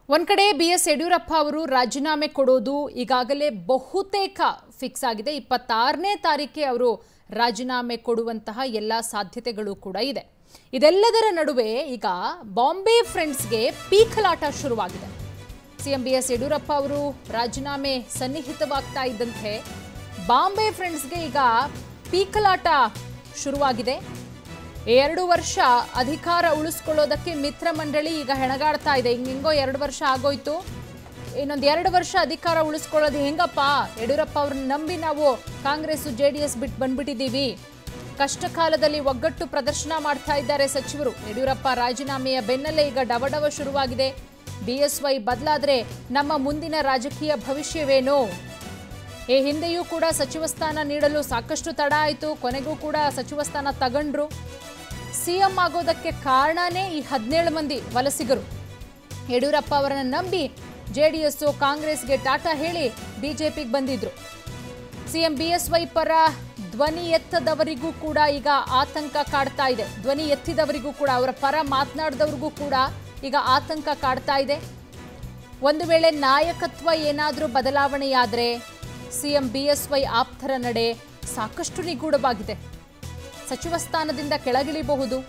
ಒಂದ್ ಕಡೆ B S Yediyurappa ಅವರು ರಾಜೀನಾಮೆ ಕೊಡೋದು ಈಗಾಗಲೇ ಬಹುತೇಕ ಫಿಕ್ಸ್ ಆಗಿದೆ ಇಪ್ಪತ್ತಾರನೇ ತಾರೀಕೆ ಅವರು ರಾಜೀನಾಮೆ ಕೊಡುವಂತಹ ಎಲ್ಲ ಸಾಧ್ಯತೆಗಳು ಕೂಡ ಇದೆ ಇದೆಲ್ಲದರ ನಡುವೆ ಈಗ ಬಾಂಬೆ ಫ್ರೆಂಡ್ಸ್ಗೆ ಪೀಕಲಾಟ ಶುರುವಾಗಿದೆ ಸಿಎಂ ಬಿ ಎಸ್ ಯಡಿಯೂರಪ್ಪ ಅವರು ರಾಜೀನಾಮೆ ಸನ್ನಿಹಿತವಾಗ್ತಾ ಇದ್ದಂತೆ ಬಾಂಬೆ ಫ್ರೆಂಡ್ಸ್ಗೆ ಈಗ ಪೀಕಲಾಟ ಶುರುವಾಗಿದೆ ಎರಡು ವರ್ಷ ಅಧಿಕಾರ ಉಳಿಸ್ಕೊಳ್ಳೋದಕ್ಕೆ ಮಿತ್ರ ಮಂಡಳಿ ಈಗ ಹೆಣಗಾಡ್ತಾ ಇದೆ ಹಿಂಗ್ ಹಿಂಗೋ ಎರಡು ವರ್ಷ ಆಗೋಯ್ತು ಇನ್ನೊಂದು ಎರಡು ವರ್ಷ ಅಧಿಕಾರ ಉಳಿಸ್ಕೊಳ್ಳೋದು ಹೆಂಗಪ್ಪ ಯಡಿಯೂರಪ್ಪ ಅವ್ರನ್ನ ನಂಬಿ ನಾವು ಕಾಂಗ್ರೆಸ್ ಜೆ ಡಿ ಎಸ್ ಬಿಟ್ಟು ಬಂದ್ಬಿಟ್ಟಿದ್ದೀವಿ ಕಷ್ಟ ಕಾಲದಲ್ಲಿ ಒಗ್ಗಟ್ಟು ಪ್ರದರ್ಶನ ಮಾಡ್ತಾ ಇದ್ದಾರೆ ಸಚಿವರು ಯಡಿಯೂರಪ್ಪ ರಾಜೀನಾಮೆಯ ಬೆನ್ನಲ್ಲೇ ಈಗ ಡವಡವ ಶುರುವಾಗಿದೆ ಬಿಎಸ್ವೈ ಬದಲಾದ್ರೆ ನಮ್ಮ ಮುಂದಿನ ರಾಜಕೀಯ ಭವಿಷ್ಯವೇನು ಈ ಹಿಂದೆಯೂ ಕೂಡ ಸಚಿವ ಸ್ಥಾನ ನೀಡಲು ಸಾಕಷ್ಟು ತಡ ಆಯಿತು ಕೊನೆಗೂ ಕೂಡ ಸಚಿವ ಸ್ಥಾನ ತಗೊಂಡ್ರು ಸಿಎಂ ಆಗೋದಕ್ಕೆ ಕಾರಣನೇ ಈ ಹದಿನೇಳು ಮಂದಿ ವಲಸಿಗರು ಯಡಿಯೂರಪ್ಪ ಅವರನ್ನ ನಂಬಿ ಜೆಡಿಎಸ್ ಕಾಂಗ್ರೆಸ್ಗೆ ಟಾಟಾ ಹೇಳಿ ಬಿಜೆಪಿಗೆ ಬಂದಿದ್ರು ಸಿಎಂ ಬಿಎಸ್ವೈ ಪರ ಧ್ವನಿ ಎತ್ತದವರಿಗೂ ಕೂಡ ಈಗ ಆತಂಕ ಕಾಡ್ತಾ ಇದೆ ಧ್ವನಿ ಎತ್ತಿದವರಿಗೂ ಕೂಡ ಅವರ ಪರ ಮಾತನಾಡಿದವ್ರಿಗೂ ಕೂಡ ಈಗ ಆತಂಕ ಕಾಡ್ತಾ ಇದೆ ಒಂದು ವೇಳೆ ನಾಯಕತ್ವ ಏನಾದರೂ ಬದಲಾವಣೆಯಾದರೆ ಸಿಎಂ ಬಿಎಸ್ವೈ ಆಪ್ತರ ನಡೆ ಸಾಕಷ್ಟು ನಿಗೂಢವಾಗಿದೆ ಸಚಿವ ಸ್ಥಾನದಿಂದ ಕೆಳಗಿಳಿಬಹುದು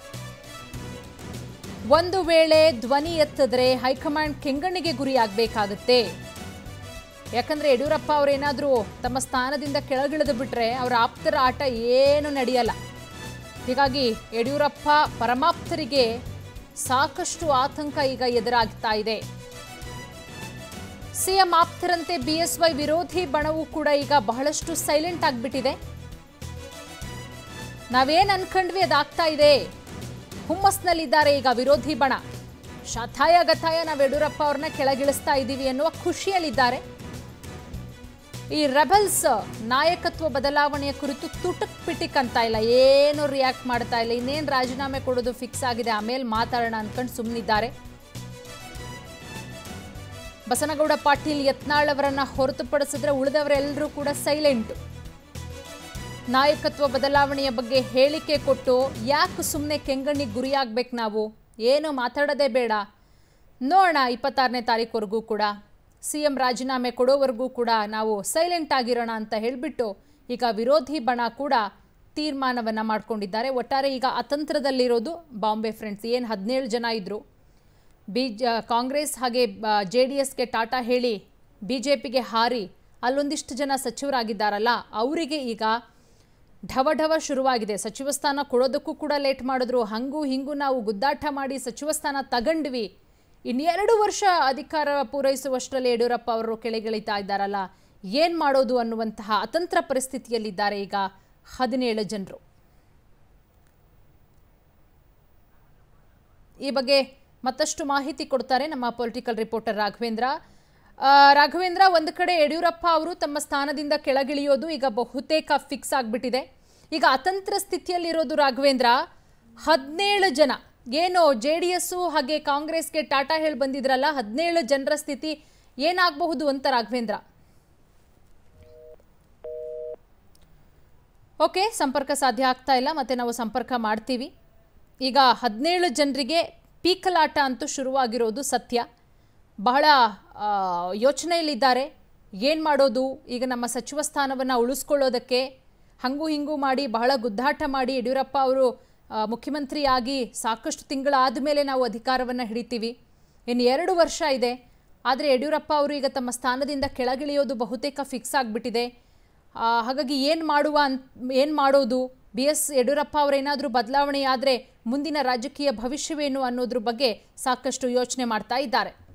ಒಂದು ವೇಳೆ ಧ್ವನಿ ಎತ್ತಿದ್ರೆ ಹೈಕಮಾಂಡ್ ಕೆಂಗಣ್ಣಿಗೆ ಗುರಿಯಾಗಬೇಕಾಗುತ್ತೆ ಯಾಕಂದ್ರೆ ಯಡಿಯೂರಪ್ಪ ಅವರೇನಾದರೂ ತಮ್ಮ ಸ್ಥಾನದಿಂದ ಕೆಳಗಿಳಿದು ಬಿಟ್ರೆ ಅವರ ಆಪ್ತರ ಆಟ ಏನು ನಡೆಯಲ್ಲ ಹೀಗಾಗಿ ಯಡಿಯೂರಪ್ಪ ಪರಮಾಪ್ತರಿಗೆ ಸಾಕಷ್ಟು ಆತಂಕ ಈಗ ಎದುರಾಗ್ತಾ ಇದೆ ಸಿಎಂ ಆಪ್ತರಂತೆ ಬಿಎಸ್ವೈ ವಿರೋಧಿ ಬಣವು ಕೂಡ ಈಗ ಬಹಳಷ್ಟು ಸೈಲೆಂಟ್ ಆಗಿಬಿಟ್ಟಿದೆ ನಾವೇನ್ ಅನ್ಕೊಂಡ್ವಿ ಅದಾಗ್ತಾ ಇದೆ ಹುಮ್ಮಸ್ನಲ್ಲಿದ್ದಾರೆ ಈಗ ವಿರೋಧಿ ಬಣ ಶತಾಯ ಗತಾಯ ನಾವು ಯಡಿಯೂರಪ್ಪ ಅವ್ರನ್ನ ಕೆಳಗಿಳಿಸ್ತಾ ಇದ್ದೀವಿ ಅನ್ನುವ ಖುಷಿಯಲ್ಲಿದ್ದಾರೆ ಈ ರೆಬಲ್ಸ್ ನಾಯಕತ್ವ ಬದಲಾವಣೆಯ ಕುರಿತು ತುಟಕ್ ಪಿಟಿಕ್ ಅಂತ ಇಲ್ಲ ಏನು ರಿಯಾಕ್ಟ್ ಮಾಡ್ತಾ ಇಲ್ಲ ಇನ್ನೇನು ರಾಜೀನಾಮೆ ಕೊಡೋದು ಫಿಕ್ಸ್ ಆಗಿದೆ ಆಮೇಲೆ ಮಾತಾಡೋಣ ಅನ್ಕೊಂಡು ಸುಮ್ಮನಿದ್ದಾರೆ ಬಸನಗೌಡ ಪಾಟೀಲ್ ಯತ್ನಾಳ್ ಅವರನ್ನ ಹೊರತುಪಡಿಸಿದ್ರೆ ಉಳಿದವರೆಲ್ಲರೂ ಕೂಡ ಸೈಲೆಂಟ್ ನಾಯಕತ್ವ ಬದಲಾವಣೆಯ ಬಗ್ಗೆ ಹೇಳಿಕೆ ಕೊಟ್ಟು ಯಾಕೆ ಸುಮ್ಮನೆ ಕೆಂಗಣ್ಣಿಗೆ ಗುರಿಯಾಗಬೇಕು ನಾವು ಏನು ಮಾತಾಡೋದೇ ಬೇಡ ನೋಡೋಣ ಇಪ್ಪತ್ತಾರನೇ ತಾರೀಕುವರೆಗೂ ಕೂಡ ಸಿ ಎಂ ರಾಜೀನಾಮೆ ಕೊಡೋವರೆಗೂ ಕೂಡ ನಾವು ಸೈಲೆಂಟ್ ಆಗಿರೋಣ ಅಂತ ಹೇಳಿಬಿಟ್ಟು ಈಗ ವಿರೋಧಿ ಬಣ ಕೂಡ ತೀರ್ಮಾನವನ್ನು ಮಾಡ್ಕೊಂಡಿದ್ದಾರೆ ಒಟ್ಟಾರೆ ಈಗ ಅತಂತ್ರದಲ್ಲಿರೋದು ಬಾಂಬೆ ಫ್ರೆಂಡ್ಸ್ ಏನು ಹದಿನೇಳು ಜನ ಇದ್ದರು ಬಿ ಜ ಕಾಂಗ್ರೆಸ್ ಹಾಗೆ ಜೆ ಡಿ ಎಸ್ಗೆ ಟಾಟಾ ಹೇಳಿ ಬಿ ಜೆ ಪಿಗೆ ಹಾರಿ ಅಲ್ಲೊಂದಿಷ್ಟು ಜನ ಸಚಿವರಾಗಿದ್ದಾರಲ್ಲ ಅವರಿಗೆ ಈಗ ಢವ ಢವ ಶುರುವಾಗಿದೆ ಸಚಿವ ಸ್ಥಾನ ಕೊಡೋದಕ್ಕೂ ಕೂಡ ಲೇಟ್ ಮಾಡಿದ್ರು ಹಂಗೂ ಹಿಂಗೂ ನಾವು ಗುದ್ದಾಟ ಮಾಡಿ ಸಚಿವ ಸ್ಥಾನ ತಗೊಂಡ್ವಿ ಇನ್ನೆರಡು ವರ್ಷ ಅಧಿಕಾರ ಪೂರೈಸುವಷ್ಟರಲ್ಲಿ ಯಡಿಯೂರಪ್ಪ ಅವರು ಕೆಳಗಿಳಿತಾ ಇದ್ದಾರಲ್ಲ ಏನು ಮಾಡೋದು ಅನ್ನುವಂತಹ ಅತಂತ್ರ ಪರಿಸ್ಥಿತಿಯಲ್ಲಿದ್ದಾರೆ ಈಗ ಹದಿನೇಳು ಜನರು ಈ ಬಗ್ಗೆ ಮತ್ತಷ್ಟು ಮಾಹಿತಿ ಕೊಡ್ತಾರೆ ನಮ್ಮ ಪೊಲಿಟಿಕಲ್ ರಿಪೋರ್ಟರ್ ರಾಘವೇಂದ್ರ ಆ, ರಾಘವೇಂದ್ರ ಒಂದು ಕಡೆ ಯಡಿಯೂರಪ್ಪ ಅವರು ತಮ್ಮ ಸ್ಥಾನದಿಂದ ಕೆಳಗಿಳಿಯೋದು ಈಗ ಬಹುತೇಕ ಫಿಕ್ಸ್ ಆಗಿಬಿಟ್ಟಿದೆ ಈಗ ಅತಂತ್ರ ಸ್ಥಿತಿಯಲ್ಲಿರೋದು ರಾಘವೇಂದ್ರ ಹದಿನೇಳು ಜನ ಏನು ಜೆ ಡಿ ಎಸ್ಸು ಹಾಗೆ ಕಾಂಗ್ರೆಸ್ಗೆ ಟಾಟಾ ಹೇಳಿ ಬಂದಿದ್ರಲ್ಲ ಹದಿನೇಳು ಜನರ ಸ್ಥಿತಿ ಏನಾಗಬಹುದು ಅಂತ ರಾಘವೇಂದ್ರ ಓಕೆ ಸಂಪರ್ಕ ಸಾಧ್ಯ ಆಗ್ತಾ ಇಲ್ಲ ಮತ್ತೆ ನಾವು ಸಂಪರ್ಕ ಮಾಡ್ತೀವಿ ಈಗ ಹದಿನೇಳು ಜನರಿಗೆ ಪೀಕಲಾಟ ಅಂತೂ ಶುರುವಾಗಿರೋದು ಸತ್ಯ ಬಹಳ ಆ, ಯೋಚನೆಯಲ್ಲಿದ್ದಾರೆ ಏನು ಮಾಡೋದು ಈಗ ನಮ್ಮ ಸಚಿವ ಸ್ಥಾನವನ್ನು ಉಳಿಸ್ಕೊಳ್ಳೋದಕ್ಕೆ ಹಂಗೂ ಹಿಂಗೂ ಮಾಡಿ ಬಹಳ ಗುದ್ದಾಟ ಮಾಡಿ ಯಡಿಯೂರಪ್ಪ ಅವರು ಆ, ಮುಖ್ಯಮಂತ್ರಿಯಾಗಿ ಸಾಕಷ್ಟು ತಿಂಗಳಾದ ಮೇಲೆ ನಾವು ಅಧಿಕಾರವನ್ನು ಹಿಡಿತೀವಿ ಇನ್ನು ಎರಡು ವರ್ಷ ಇದೆ ಆದರೆ ಯಡಿಯೂರಪ್ಪ ಅವರು ಈಗ ತಮ್ಮ ಸ್ಥಾನದಿಂದ ಕೆಳಗಿಳಿಯೋದು ಬಹುತೇಕ ಫಿಕ್ಸ್ ಆಗಿಬಿಟ್ಟಿದೆ ಆ, ಹಾಗಾಗಿ ಏನು ಮಾಡುವ ಅಂತ ಏನು ಮಾಡೋದು ಬಿ ಎಸ್ ಯಡಿಯೂರಪ್ಪ ಅವರೇನಾದರೂ ಬದಲಾವಣೆ ಆದರೆ ಮುಂದಿನ ರಾಜಕೀಯ ಭವಿಷ್ಯವೇನು ಅನ್ನೋದ್ರ ಬಗ್ಗೆ ಸಾಕಷ್ಟು ಯೋಚನೆ ಮಾಡ್ತಾ ಇದ್ದಾರೆ